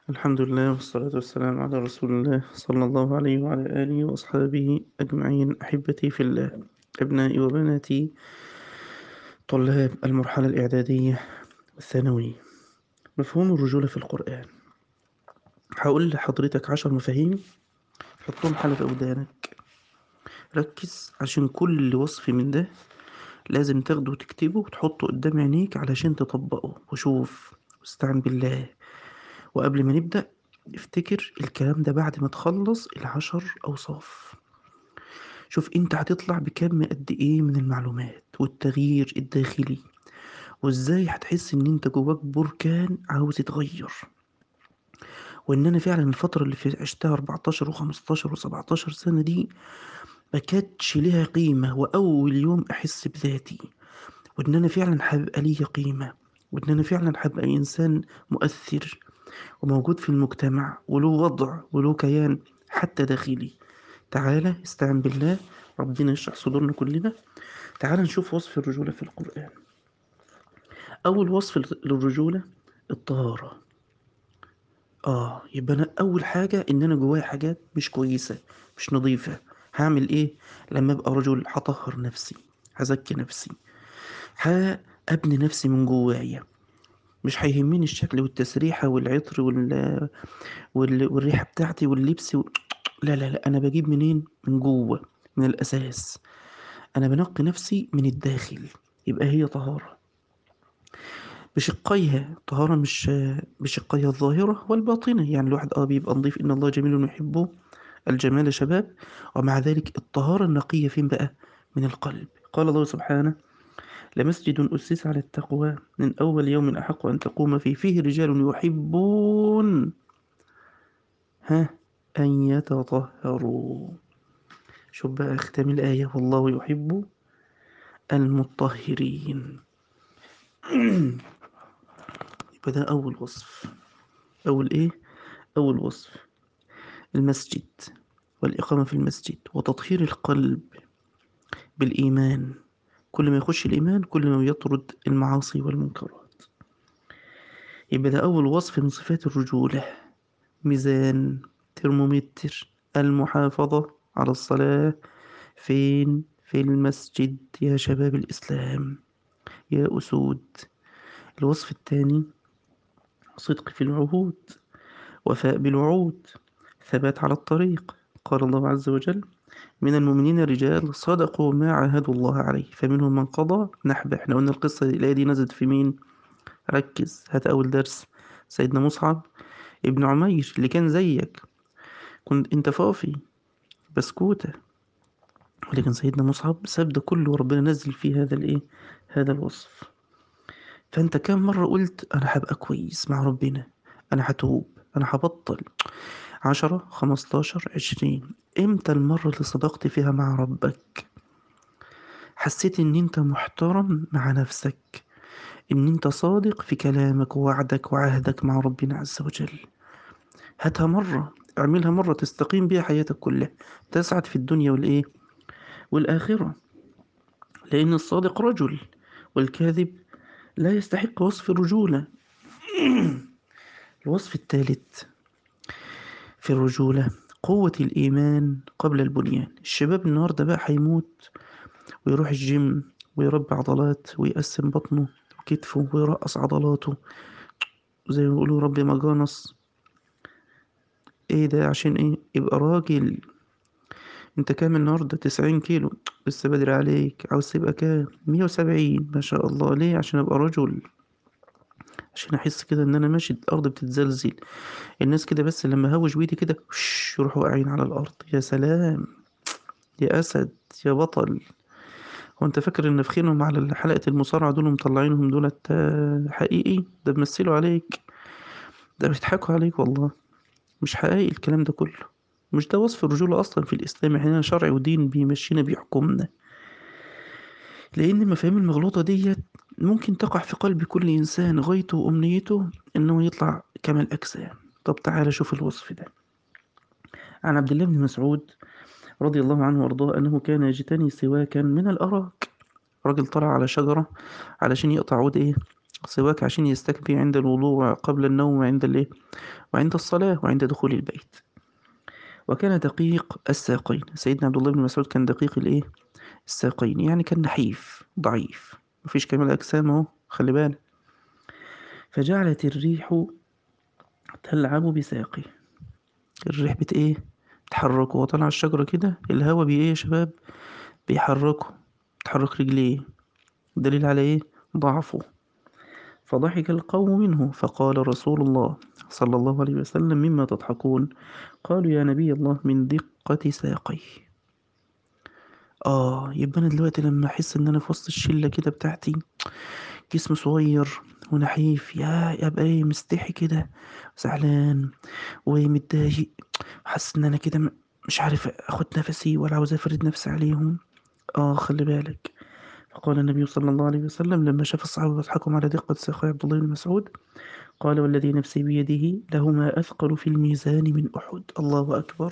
الحمد لله والصلاة والسلام على رسول الله صلى الله عليه وعلى آله وأصحابه أجمعين أحبتي في الله أبنائي وبناتي طلاب المرحلة الإعدادية والثانوية مفهوم الرجولة في القرآن هقول لحضرتك عشر مفاهيم حطهم حلقة ودانك ركز عشان كل وصف من ده لازم تاخده وتكتبه وتحطه قدام عينيك علشان تطبقه وشوف واستعن بالله وقبل ما نبدأ افتكر الكلام ده بعد ما تخلص العشر أوصاف شوف انت هتطلع بكم قد ايه من المعلومات والتغيير الداخلي وازاي هتحس ان انت جواك بركان عاوز يتغير وان انا فعلا الفترة اللي في عشتها 14 و15 و17 سنة دي ما كانتش ليها قيمة واول يوم احس بذاتي وان انا فعلا هبقى ليا قيمة وان انا فعلا هبقى انسان مؤثر وموجود في المجتمع وله وضع وله كيان حتى داخلي تعالى استعن بالله ربنا يشرح صدورنا كلنا تعالى نشوف وصف الرجولة في القرآن أول وصف للرجولة الطهارة آه يبقى أنا أول حاجة إن أنا جوايا حاجات مش كويسة مش نظيفة هعمل إيه لما أبقى رجل هطهر نفسي هزكي نفسي هأبني نفسي من جوايا مش هيهمني الشكل والتسريحة والعطر وال... وال... والريحة بتاعتي واللبس و... لا لا لا أنا بجيب منين من جوه من الأساس أنا بنقي نفسي من الداخل يبقى هي طهارة بشقيها طهارة مش بشقيها الظاهرة والباطنة يعني الواحد اه بيبقى نظيف إن الله جميل يحبه الجمال شباب ومع ذلك الطهارة النقية فين بقى من القلب قال الله سبحانه لمسجد أسس على التقوى من أول يوم أحق أن تقوم فيه فيه رجال يحبون ها أن يتطهروا شوف بقى ختام الآية والله يحب المطهرين يبقى ده أول وصف أول إيه؟ أول وصف المسجد والإقامة في المسجد وتطهير القلب بالإيمان كل ما يخش الإيمان كل ما يطرد المعاصي والمنكرات يبقى ده أول وصف من صفات الرجولة ميزان ترمومتر المحافظة على الصلاة فين في المسجد يا شباب الإسلام يا أسود الوصف الثاني صدق في العهود وفاء بالوعود ثبات على الطريق قال الله عز وجل من المؤمنين رجال صدقوا ما عاهدوا الله عليه فمنهم من قضى نحبه احنا قلنا القصة دي الآية دي نزلت في مين ركز هات أول درس سيدنا مصعب ابن عمير اللي كان زيك كنت انت فافي بسكوتة ولكن سيدنا مصعب ساب ده كله وربنا نزل فيه هذا الايه هذا الوصف فانت كم مرة قلت انا هبقى كويس مع ربنا انا هتوب انا هبطل عشرة خمستاشر عشرين امتى المرة اللي صدقت فيها مع ربك حسيت ان انت محترم مع نفسك ان انت صادق في كلامك ووعدك وعهدك مع ربنا عز وجل هاتها مرة اعملها مرة تستقيم بيها حياتك كلها تسعد في الدنيا والايه والآخرة لأن الصادق رجل والكاذب لا يستحق وصف الرجولة الوصف الثالث في الرجولة قوة الإيمان قبل البنيان الشباب النهاردة بقى هيموت ويروح الجيم ويربي عضلات ويقسم بطنه وكتفه ويرقص عضلاته زي ما بيقولوا ربي مجانس ايه ده عشان ايه يبقى راجل انت كام النهاردة تسعين كيلو لسه بدري عليك عاوز تبقى كام مية وسبعين ما شاء الله ليه عشان ابقى رجل عشان احس كده ان انا ماشي الارض بتتزلزل الناس كده بس لما هوج ويدي كده يروحوا واقعين على الارض يا سلام يا اسد يا بطل هو انت فاكر ان فخينهم على حلقة المصارعة دول مطلعينهم دولت حقيقي ده بيمثلوا عليك ده بيضحكوا عليك والله مش حقيقي الكلام ده كله مش ده وصف الرجولة أصلا في الإسلام احنا شرع ودين بيمشينا بيحكمنا لأن المفاهيم المغلوطة ديت ممكن تقع في قلب كل إنسان غايته وأمنيته إنه يطلع كمال الأجسام طب تعالى شوف الوصف ده عن عبد الله بن مسعود رضي الله عنه وارضاه أنه كان يجتني سواكا من الأراك راجل طلع على شجرة علشان يقطع عود إيه سواك عشان يستكفي عند الوضوء قبل النوم عند الايه وعند الصلاة وعند دخول البيت وكان دقيق الساقين سيدنا عبد الله بن مسعود كان دقيق الايه الساقين يعني كان نحيف ضعيف مفيش كمال أجسام اهو خلي بالك فجعلت الريح تلعب بساقه الريح بت ايه تحركه وطلع الشجرة كده الهوا بي ايه يا شباب بيحركه تحرك رجليه دليل على ايه ضعفه فضحك القوم منه فقال رسول الله صلى الله عليه وسلم مما تضحكون قالوا يا نبي الله من دقة ساقيه اه يبقى انا دلوقتي لما احس ان انا في وسط الشلة كده بتاعتي جسم صغير ونحيف يا يبقى ايه مستحي كده زعلان ومتضايق حاسس ان انا كده م- مش عارف اخد نفسي ولا عاوز افرد نفسي عليهم اه خلي بالك فقال النبي صلى الله عليه وسلم لما شاف الصحابة يضحكهم على دقة ساقي عبد الله بن مسعود قال والذي نفسي بيده لهما أثقل في الميزان من أحد الله أكبر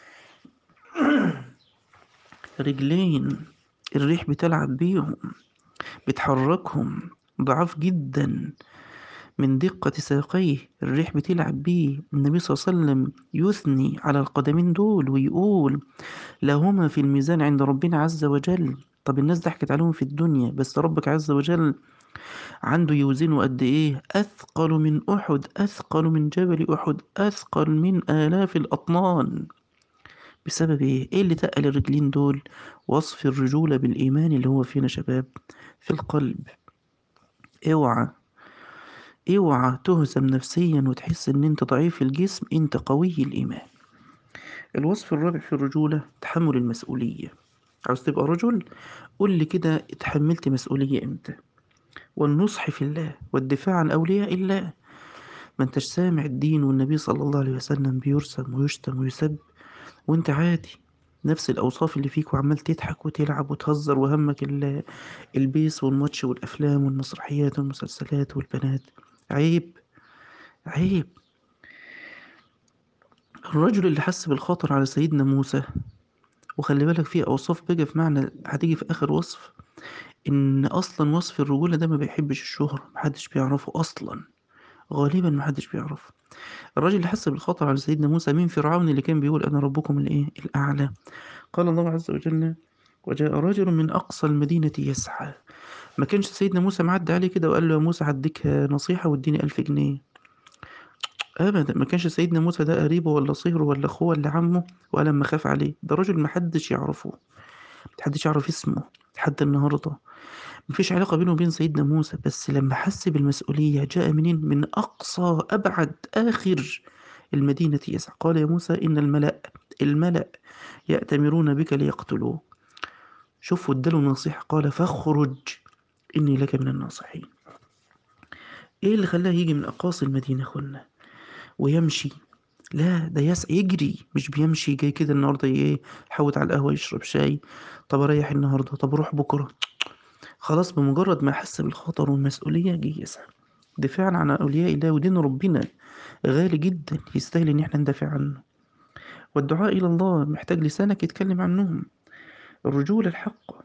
رجلين الريح بتلعب بيهم بتحركهم ضعاف جدا من دقة ساقيه الريح بتلعب بيه النبي صلى الله عليه وسلم يثني على القدمين دول ويقول لهما في الميزان عند ربنا عز وجل طب الناس ضحكت عليهم في الدنيا بس ربك عز وجل عنده يوزنه قد ايه اثقل من احد اثقل من جبل احد اثقل من الاف الاطنان بسبب ايه ايه اللي تقل الرجلين دول وصف الرجولة بالايمان اللي هو فينا شباب في القلب اوعى اوعى تهزم نفسيا وتحس ان انت ضعيف الجسم انت قوي الايمان الوصف الرابع في الرجولة تحمل المسؤولية عاوز تبقى رجل قول لي كده اتحملت مسؤولية امتى والنصح في الله والدفاع عن أولياء الله ما انتش سامع الدين والنبي صلى الله عليه وسلم بيرسم ويشتم ويسب وانت عادي نفس الأوصاف اللي فيك وعمال تضحك وتلعب وتهزر وهمك ال- البيس والماتش والأفلام والمسرحيات والمسلسلات والبنات عيب عيب الرجل اللي حس بالخطر على سيدنا موسى وخلي بالك في أوصاف بقى في معنى هتيجي في آخر وصف إن أصلا وصف الرجولة ده ما بيحبش الشهرة محدش بيعرفه أصلا غالبا محدش بيعرفه الراجل اللي حس بالخطر على سيدنا موسى مين فرعون اللي كان بيقول أنا ربكم الإيه الأعلى قال الله عز وجل وجاء رجل من أقصى المدينة يسعى ما كانش سيدنا موسى معدي عليه كده وقال له يا موسى هديك نصيحة واديني ألف جنيه أبدا ما كانش سيدنا موسى ده قريبه ولا صهره ولا أخوه ولا عمه ولا لما خاف عليه ده رجل محدش يعرفه محدش يعرف اسمه لحد النهاردة مفيش علاقة بينه وبين سيدنا موسى بس لما حس بالمسؤولية جاء منين من أقصى أبعد آخر المدينة يسعى قال يا موسى إن الملأ الملأ يأتمرون بك ليقتلوه شوفوا اداله نصيحة قال فاخرج إني لك من الناصحين إيه اللي خلاه يجي من أقاصي المدينة خلنا ويمشي لا ده يسعى يجري مش بيمشي جاي كده النهارده ايه يحوت على القهوة يشرب شاي طب اريح النهارده طب اروح بكرة خلاص بمجرد ما حس بالخطر والمسؤولية جه يسعى دفاعا عن أولياء الله ودين ربنا غالي جدا يستاهل إن احنا ندافع عنه والدعاء إلى الله محتاج لسانك يتكلم عنهم الرجولة الحق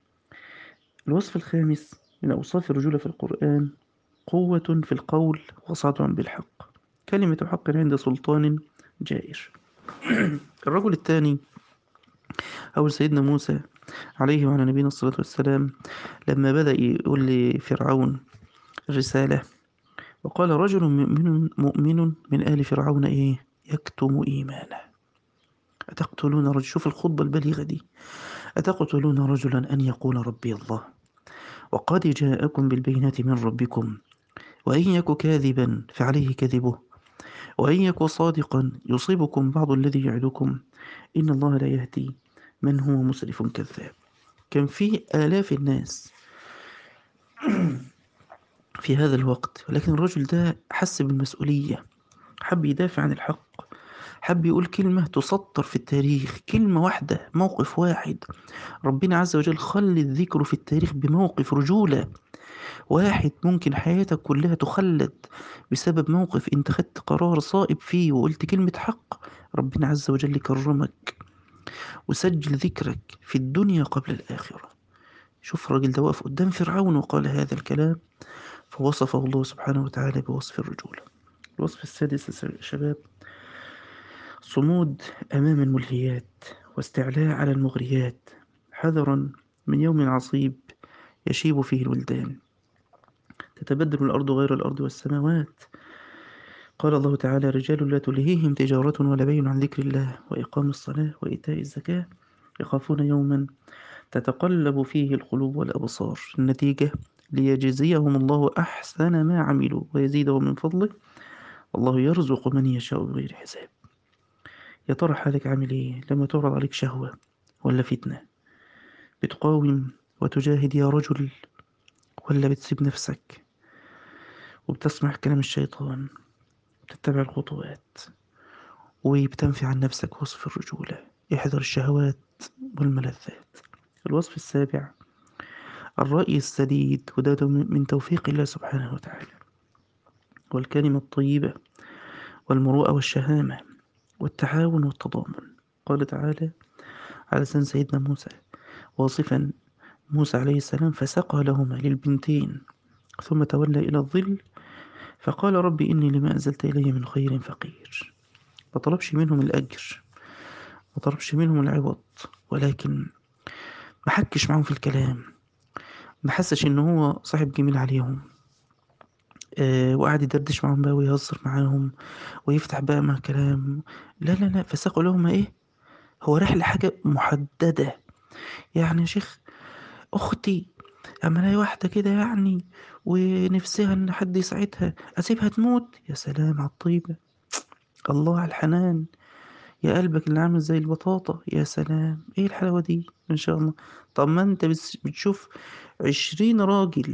الوصف الخامس من أوصاف الرجولة في القرآن قوة في القول وصدع بالحق كلمة حق عند سلطان جائر الرجل الثاني أو سيدنا موسى عليه وعلى نبينا الصلاة والسلام لما بدأ يقول لفرعون الرسالة وقال رجل مؤمن مؤمن من آل فرعون إيه يكتم إيمانه أتقتلون رجل شوف الخطبة البليغة دي أتقتلون رجلا أن يقول ربي الله وقد جاءكم بالبينات من ربكم وإن يك كاذبا فعليه كذبه وإن يك صادقا يصيبكم بعض الذي يعدكم إن الله لا يهدي من هو مسرف كذاب كان في آلاف الناس في هذا الوقت ولكن الرجل ده حس بالمسؤولية حب يدافع عن الحق حب يقول كلمة تسطر في التاريخ كلمة واحدة موقف واحد ربنا عز وجل خلد ذكره في التاريخ بموقف رجولة واحد ممكن حياتك كلها تخلد بسبب موقف انت خدت قرار صائب فيه وقلت كلمة حق ربنا عز وجل كرمك وسجل ذكرك في الدنيا قبل الآخرة شوف الراجل ده واقف قدام فرعون وقال هذا الكلام فوصفه الله سبحانه وتعالى بوصف الرجولة الوصف السادس يا شباب صمود أمام الملهيات واستعلاء على المغريات حذرا من يوم عصيب يشيب فيه الولدان تتبدل الأرض غير الأرض والسماوات قال الله تعالى رجال لا تلهيهم تجارة ولا بيع عن ذكر الله وإقام الصلاة وإيتاء الزكاة يخافون يوما تتقلب فيه القلوب والأبصار النتيجة ليجزيهم الله أحسن ما عملوا ويزيدهم من فضله والله يرزق من يشاء بغير حساب يا ترى حالك عامل ايه لما تعرض عليك شهوة ولا فتنة بتقاوم وتجاهد يا رجل ولا بتسيب نفسك وبتسمع كلام الشيطان بتتبع الخطوات وبتنفي عن نفسك وصف الرجولة احذر الشهوات والملذات الوصف السابع الرأي السديد وده من توفيق الله سبحانه وتعالى والكلمة الطيبة والمروءة والشهامة والتعاون والتضامن قال تعالى على لسان سيدنا موسى واصفا موسى عليه السلام فسقى لهما للبنتين ثم تولى إلى الظل فقال ربي إني لما أنزلت إلي من خير فقير ما طلبش منهم الأجر ما طلبش منهم العوض ولكن ما حكش معاهم في الكلام ما حسش إن هو صاحب جميل عليهم آه وقعد يدردش معاهم بقى ويهزر معاهم ويفتح بقى مع كلام لا لا لا فساقوا لهم ايه هو راح لحاجة محددة يعني يا شيخ أختي أما ألاقي واحدة كده يعني ونفسها إن حد يساعدها أسيبها تموت يا سلام على الطيبة الله على الحنان يا قلبك اللي عامل زي البطاطا يا سلام ايه الحلاوة دي ان شاء الله طب ما انت بتشوف عشرين راجل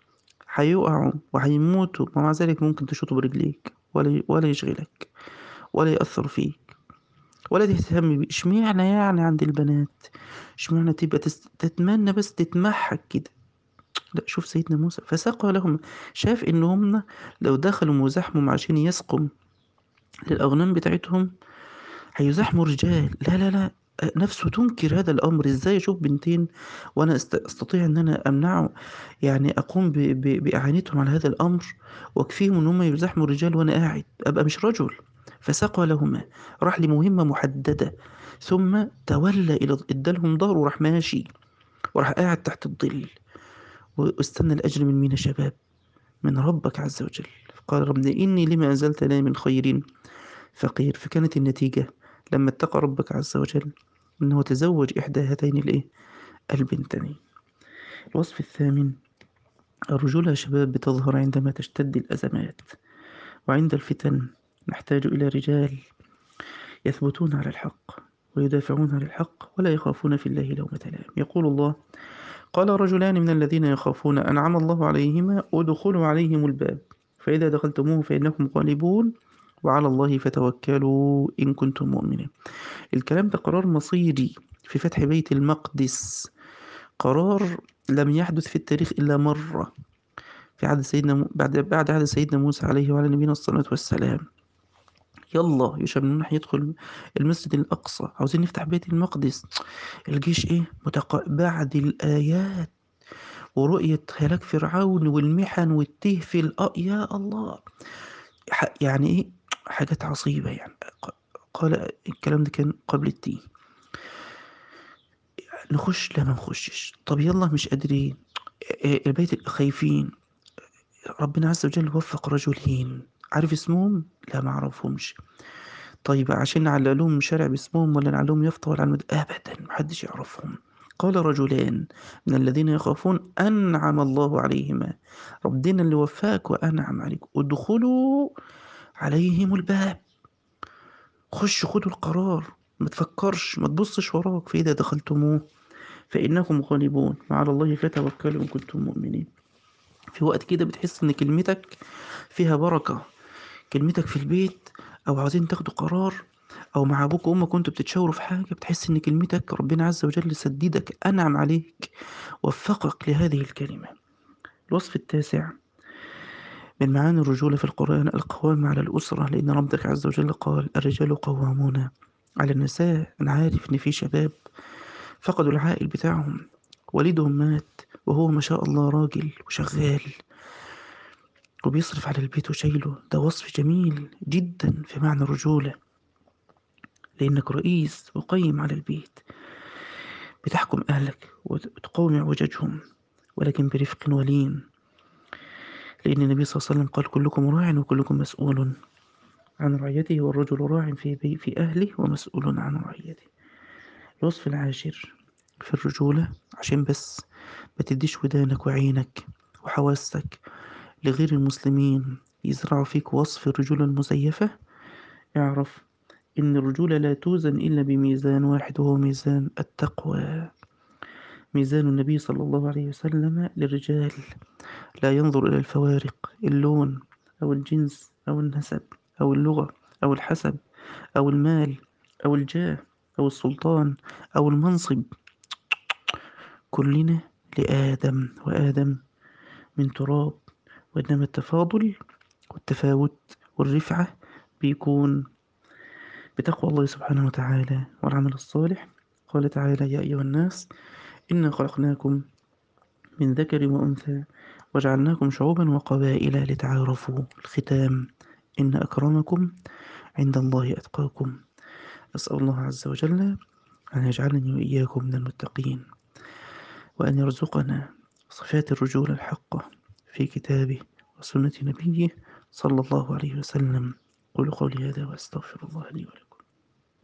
هيقعوا وهيموتوا ومع ذلك ممكن تشوطه برجليك ولا ولا يشغلك ولا يأثر فيك ولا تهتم بيه اشمعنى يعني عند البنات اشمعنى تبقى تست... تتمنى بس تتمحك كده لا شوف سيدنا موسى فسقى لهم شاف ان هم لو دخلوا وزحموا عشان يسقوا للأغنام بتاعتهم هيزاحموا رجال لا لا لا نفسه تنكر هذا الأمر إزاي أشوف بنتين وأنا أستطيع أن أنا أمنعه يعني أقوم ب... ب... بإعانتهم على هذا الأمر وأكفيهم أن هم يزاحموا الرجال وأنا قاعد أبقى مش رجل فسقى لهما راح لمهمة محددة ثم تولى إلى ادالهم ظهره وراح ماشي وراح قاعد تحت الظل واستنى الأجر من مين يا شباب من ربك عز وجل قال رب إني لما أنزلت لي من خير فقير فكانت النتيجة لما اتقى ربك عز وجل أنه تزوج إحدى هاتين الإيه البنتين الوصف الثامن الرجولة يا شباب بتظهر عندما تشتد الأزمات وعند الفتن نحتاج إلى رجال يثبتون على الحق ويدافعون عن الحق ولا يخافون في الله لومة لائم يقول الله قال رجلان من الذين يخافون أنعم الله عليهما ادخلوا عليهم الباب فإذا دخلتموه فإنكم غالبون وعلى الله فتوكلوا إن كنتم مؤمنين الكلام ده قرار مصيري في فتح بيت المقدس قرار لم يحدث في التاريخ إلا مرة في عهد سيدنا بعد بعد عهد سيدنا موسى عليه وعلى نبينا الصلاة والسلام يلا يا شباب نروح يدخل المسجد الأقصى عاوزين نفتح بيت المقدس الجيش إيه متق... بعد الآيات ورؤية هلاك فرعون والمحن والتيه في الأ يا الله يعني إيه حاجات عصيبة يعني قال الكلام ده كان قبل التيه نخش لا ما نخشش طب يلا مش قادرين البيت خايفين ربنا عز وجل وفق رجلين عارف اسمهم لا ما اعرفهمش طيب عشان نعللهم شارع باسمهم ولا نعللهم يافطة ولا نعلم ابدا محدش يعرفهم قال رجلان من الذين يخافون انعم الله عليهما ربنا اللي وفاك وانعم عليك ادخلوا عليهم الباب خش خدوا القرار ما تفكرش ما تبصش وراك فإذا دخلتموه فإنكم غالبون وعلى الله فتوكلوا إن كنتم مؤمنين في وقت كده بتحس إن كلمتك فيها بركة كلمتك في البيت أو عاوزين تاخدوا قرار أو مع أبوك وأمك كنتوا بتتشاوروا في حاجة بتحس إن كلمتك ربنا عز وجل سددك أنعم عليك وفقك لهذه الكلمة الوصف التاسع من معاني الرجولة في القرآن القوام على الأسرة لأن ربك عز وجل قال الرجال قوامون على النساء أنا عارف إن في شباب فقدوا العائل بتاعهم والدهم مات وهو ما شاء الله راجل وشغال وبيصرف على البيت وشايله ده وصف جميل جدا في معنى الرجولة لأنك رئيس وقيم على البيت بتحكم أهلك وتقوم اعوجاجهم ولكن برفق ولين لأن النبي صلى الله عليه وسلم قال كلكم راع وكلكم مسؤول عن رعيته والرجل راع في بي في أهله ومسؤول عن رعيته الوصف العاشر في الرجولة عشان بس ما تديش ودانك وعينك وحواسك لغير المسلمين يزرعوا فيك وصف الرجولة المزيفة اعرف إن الرجولة لا توزن إلا بميزان واحد وهو ميزان التقوى ميزان النبي صلى الله عليه وسلم للرجال لا ينظر إلى الفوارق اللون أو الجنس أو النسب أو اللغة أو الحسب أو المال أو الجاه أو السلطان أو المنصب كلنا لآدم وآدم من تراب وإنما التفاضل والتفاوت والرفعة بيكون بتقوى الله سبحانه وتعالى والعمل الصالح قال تعالى يا أيها الناس إنا خلقناكم من ذكر وأنثى وجعلناكم شعوبا وقبائل لتعارفوا الختام إن أكرمكم عند الله أتقاكم أسأل الله عز وجل أن يجعلني وإياكم من المتقين وأن يرزقنا صفات الرجولة الحقة في كتابه وسنة نبيه صلى الله عليه وسلم قولوا قولي هذا وأستغفر الله لي ولكم